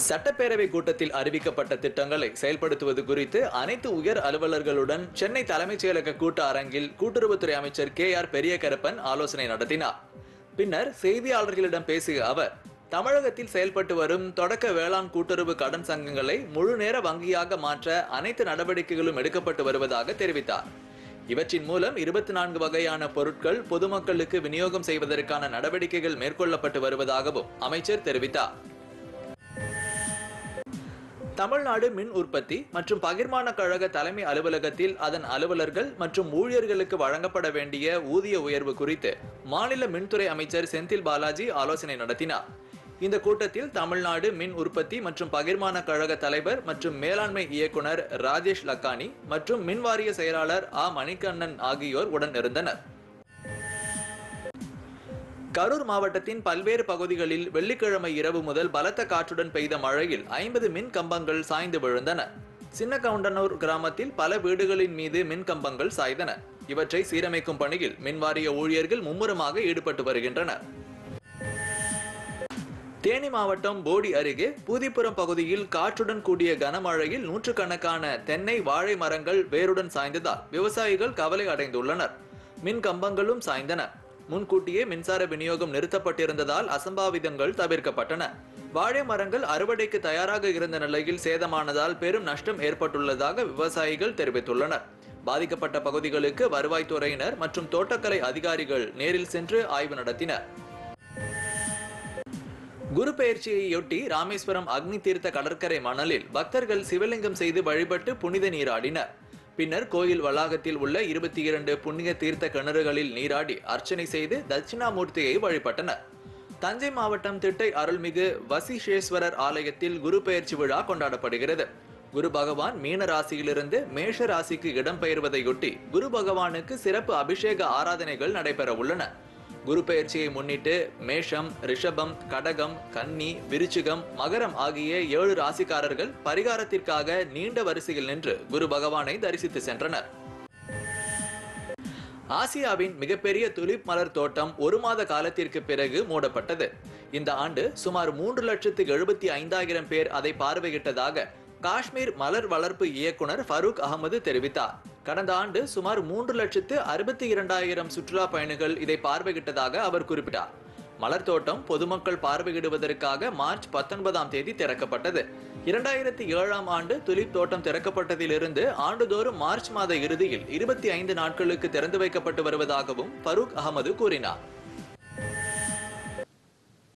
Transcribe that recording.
சட்டப்பேரவை கூட்டத்தில் அறிவிக்கப்பட்ட திட்டங்களை செயல்படுத்துவது குறித்து அனைத்து உயர் அலுவலர்களுடன் சென்னை தலைமைச் செயலக கூட்ட அரங்கில் கூட்டுறவுத்துறை அமைச்சர் கே ஆர் பெரியகரப்பன் ஆலோசனை நடத்தினார் பின்னர் செய்தியாளர்களிடம் பேசிய அவர் தமிழகத்தில் செயல்பட்டு வரும் தொடக்க வேளாண் கூட்டுறவு கடன் சங்கங்களை முழு நேர வங்கியாக மாற்ற அனைத்து நடவடிக்கைகளும் எடுக்கப்பட்டு வருவதாக தெரிவித்தார் இவற்றின் மூலம் இருபத்தி நான்கு வகையான பொருட்கள் பொதுமக்களுக்கு விநியோகம் செய்வதற்கான நடவடிக்கைகள் மேற்கொள்ளப்பட்டு வருவதாகவும் அமைச்சர் தெரிவித்தார் தமிழ்நாடு மின் உற்பத்தி மற்றும் பகிர்மான கழக தலைமை அலுவலகத்தில் அதன் அலுவலர்கள் மற்றும் ஊழியர்களுக்கு வழங்கப்பட வேண்டிய ஊதிய உயர்வு குறித்து மாநில மின்துறை அமைச்சர் செந்தில் பாலாஜி ஆலோசனை நடத்தினார் இந்த கூட்டத்தில் தமிழ்நாடு மின் உற்பத்தி மற்றும் பகிர்மான கழக தலைவர் மற்றும் மேலாண்மை இயக்குனர் ராஜேஷ் லக்கானி மற்றும் மின் வாரிய செயலாளர் ஆ மணிகண்ணன் ஆகியோர் உடன் இருந்தனர் கரூர் மாவட்டத்தின் பல்வேறு பகுதிகளில் வெள்ளிக்கிழமை இரவு முதல் பலத்த காற்றுடன் பெய்த மழையில் ஐம்பது மின் கம்பங்கள் சாய்ந்து விழுந்தன சின்ன கவுண்டனூர் கிராமத்தில் பல வீடுகளின் மீது மின் கம்பங்கள் சாய்ந்தன இவற்றை சீரமைக்கும் பணியில் மின்வாரிய ஊழியர்கள் மும்முரமாக ஈடுபட்டு வருகின்றனர் தேனி மாவட்டம் போடி அருகே பூதிப்புறம் பகுதியில் காற்றுடன் கூடிய கனமழையில் நூற்றுக்கணக்கான தென்னை வாழை மரங்கள் வேருடன் சாய்ந்ததால் விவசாயிகள் கவலை அடைந்துள்ளனர் மின் கம்பங்களும் சாய்ந்தன முன்கூட்டியே மின்சார விநியோகம் நிறுத்தப்பட்டிருந்ததால் அசம்பாவிதங்கள் தவிர்க்கப்பட்டன வாழை மரங்கள் அறுவடைக்கு தயாராக இருந்த நிலையில் சேதமானதால் பெரும் நஷ்டம் ஏற்பட்டுள்ளதாக விவசாயிகள் தெரிவித்துள்ளனர் பாதிக்கப்பட்ட பகுதிகளுக்கு வருவாய்த்துறையினர் மற்றும் தோட்டக்கலை அதிகாரிகள் நேரில் சென்று ஆய்வு நடத்தினர் குரு பெயர்ச்சியையொட்டி ராமேஸ்வரம் அக்னி தீர்த்த கடற்கரை மணலில் பக்தர்கள் சிவலிங்கம் செய்து வழிபட்டு புனித நீராடினர் பின்னர் கோயில் வளாகத்தில் உள்ள இருபத்தி இரண்டு புண்ணிய தீர்த்த கிணறுகளில் நீராடி அர்ச்சனை செய்து தட்சிணாமூர்த்தியை வழிபட்டனர் தஞ்சை மாவட்டம் திட்டை அருள்மிகு வசிஷேஸ்வரர் ஆலயத்தில் குரு பெயர்ச்சி விழா கொண்டாடப்படுகிறது குரு பகவான் மீன ராசியிலிருந்து மேஷ ராசிக்கு இடம்பெயர்வதையொட்டி குரு பகவானுக்கு சிறப்பு அபிஷேக ஆராதனைகள் நடைபெற உள்ளன குரு பெயர்ச்சியை முன்னிட்டு மேஷம் ரிஷபம் கடகம் கன்னி விருச்சிகம் மகரம் ஆகிய ஏழு ராசிக்காரர்கள் பரிகாரத்திற்காக நீண்ட வரிசையில் நின்று குரு பகவானை தரிசித்து சென்றனர் ஆசியாவின் மிகப்பெரிய துலிப் மலர் தோட்டம் ஒரு மாத காலத்திற்கு பிறகு மூடப்பட்டது இந்த ஆண்டு சுமார் மூன்று லட்சத்து எழுபத்தி ஐந்தாயிரம் பேர் அதை பார்வையிட்டதாக காஷ்மீர் மலர் வளர்ப்பு இயக்குனர் ஃபரூக் அகமது தெரிவித்தார் கடந்த ஆண்டு சுமார் மூன்று லட்சத்து அறுபத்தி இரண்டாயிரம் சுற்றுலா பயணிகள் இதை பார்வையிட்டதாக அவர் குறிப்பிட்டார் மலர் தோட்டம் பொதுமக்கள் பார்வையிடுவதற்காக மார்ச் பத்தொன்பதாம் தேதி திறக்கப்பட்டது இரண்டாயிரத்தி ஏழாம் ஆண்டு துலிப் தோட்டம் திறக்கப்பட்டதிலிருந்து ஆண்டுதோறும் மார்ச் மாத இறுதியில் இருபத்தி ஐந்து நாட்களுக்கு திறந்து வைக்கப்பட்டு வருவதாகவும் ஃபரூக் அகமது கூறினார்